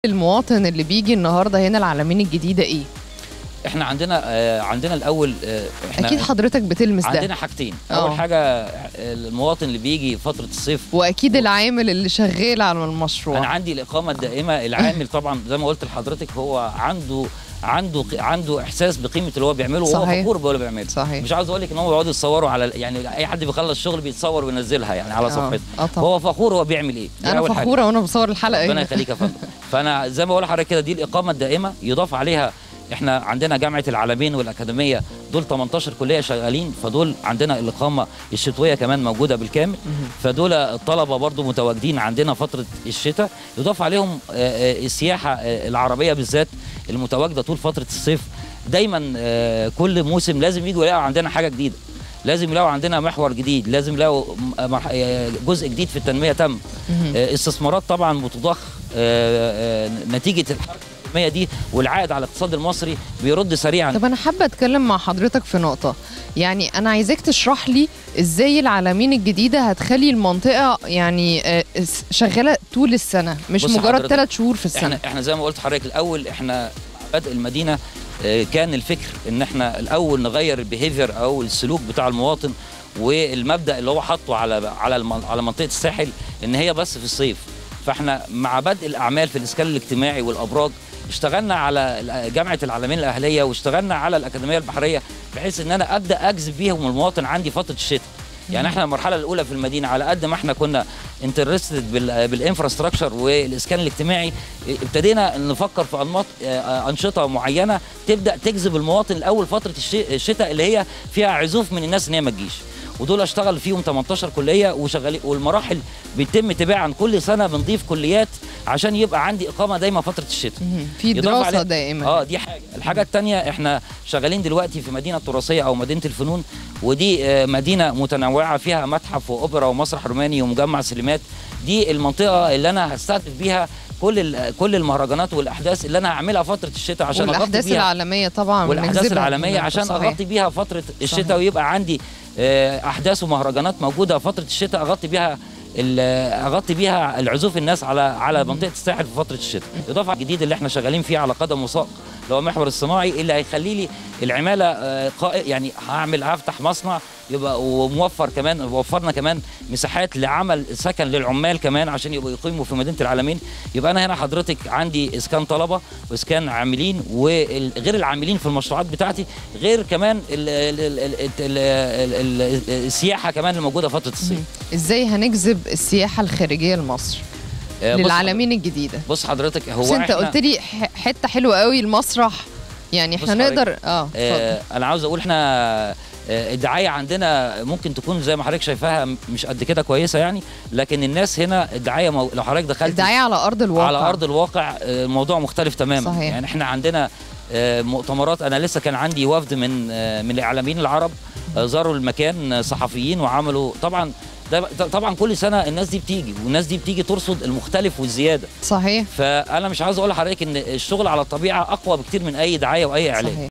المواطن اللي بيجي النهارده هنا العلمين الجديده ايه؟ احنا عندنا آه عندنا الاول آه احنا اكيد حضرتك بتلمس ده عندنا حاجتين آه. اول حاجه آه، المواطن اللي بيجي فتره الصيف واكيد العامل اللي شغال على المشروع انا عندي الاقامه الدائمه العامل طبعا زي ما قلت لحضرتك هو عنده عنده عنده احساس بقيمه اللي هو بيعمله وهو صحيح. فخور باللي هو بيعمله صحيح مش عاوز اقول لك ان هم بيقعدوا يتصوروا على يعني اي حد بيخلص شغل بيتصور وينزلها يعني على آه. صفحته اه طبعا هو فخور هو بيعمل ايه دي انا أول حاجة. فخوره وانا بصور الحلقه ربنا هنا يخليك يا فندم فانا زي ما بقول لحضرتك كده دي الاقامه الدائمه يضاف عليها احنا عندنا جامعه العالمين والاكاديميه دول 18 كليه شغالين فدول عندنا الاقامه الشتويه كمان موجوده بالكامل مهم. فدول الطلبه برضو متواجدين عندنا فتره الشتاء يضاف عليهم آه، آه، السياحه آه، العربيه بالذات المتواجده طول فتره الصيف دايما آه، كل موسم لازم يجوا يلاقوا عندنا حاجه جديده لازم يلاقوا عندنا محور جديد لازم يلاقوا م- مرح- آه، جزء جديد في التنميه تم مهم. آه، استثمارات طبعا بتضخ آه، آه، نتيجه الحركه التنميه دي والعائد على الاقتصاد المصري بيرد سريعا طب انا حابه اتكلم مع حضرتك في نقطه يعني انا عايزاك تشرح لي ازاي العلمين الجديده هتخلي المنطقه يعني آه، س- شغاله طول السنه مش بص مجرد حضرتك، ثلاث شهور في السنه احنا احنا زي ما قلت لحضرتك الاول احنا مع بدء المدينه آه، كان الفكر ان احنا الاول نغير البيهيفير او السلوك بتاع المواطن والمبدا اللي هو حاطه على على الم- على منطقه الساحل ان هي بس في الصيف فاحنا مع بدء الاعمال في الاسكان الاجتماعي والابراج اشتغلنا على جامعه العالمين الاهليه واشتغلنا على الاكاديميه البحريه بحيث ان انا ابدا اجذب بيهم المواطن عندي فتره الشتاء يعني احنا المرحله الاولى في المدينه على قد ما احنا كنا انترستد بالانفراستراكشر والاسكان الاجتماعي ابتدينا نفكر في انماط اه، انشطه معينه تبدا تجذب المواطن الاول فتره الش- الشتاء اللي هي فيها عزوف من الناس ان هي ما تجيش ودول اشتغل فيهم 18 كليه وشغالين والمراحل بيتم تباعا كل سنه بنضيف كليات عشان يبقى عندي اقامه دايمه فتره الشتاء مهم. في يضاف دراسه عليه- دائمه اه دي حاجه الحاجه الثانيه احنا شغالين دلوقتي في مدينه تراثيه او مدينه الفنون ودي آه، مدينه متنوعه فيها متحف واوبرا ومسرح روماني ومجمع سينمات دي المنطقه اللي انا هستهدف بيها كل ال- كل المهرجانات والاحداث اللي انا هعملها فتره الشتاء عشان اغطي والاحداث بيها العالميه طبعا والاحداث بنجذبها العالميه هناك، عشان صحيح. اغطي بيها فتره الشتاء صحيح. ويبقى عندي آه، احداث ومهرجانات موجوده فتره الشتاء اغطي بيها ال- اغطي بيها العزوف الناس على على منطقه الساحل في فتره الشتاء اضافه الجديد اللي احنا شغالين فيه على قدم وساق اللي هو المحور الصناعي اللي هيخلي لي العماله آه، قائ- يعني هعمل هفتح مصنع يبقى وموفر كمان وفرنا كمان مساحات لعمل سكن للعمال كمان عشان يبقوا يقيموا في مدينه العالمين يبقى انا هنا حضرتك عندي اسكان طلبه واسكان عاملين وغير العاملين في المشروعات بتاعتي غير كمان ال ال ال ال ال ال ال السياحه كمان الموجوده فتره الصيف مهم. ازاي هنجذب السياحه الخارجيه لمصر آه، بص- للعالمين الجديده بص حضرتك هو بس انت إحنا- قلت لي ح- حته حلوه قوي المسرح يعني احنا بص نقدر اه اتفضل. آه انا عاوز اقول احنا آه، الدعايه عندنا ممكن تكون زي ما حضرتك شايفاها مش قد كده كويسه يعني لكن الناس هنا الدعايه مو... لو حضرتك دخلت الدعايه على ارض الواقع على ارض الواقع آه، الموضوع مختلف تماما صحيح. يعني احنا عندنا آه، مؤتمرات انا لسه كان عندي وفد من آه، من الاعلاميين العرب آه، زاروا المكان آه، صحفيين وعملوا طبعا ده طبعا كل سنه الناس دي بتيجي والناس دي بتيجي ترصد المختلف والزياده صحيح فانا مش عاوز اقول لحضرتك ان الشغل على الطبيعه اقوى بكتير من اي دعايه واي اعلان صحيح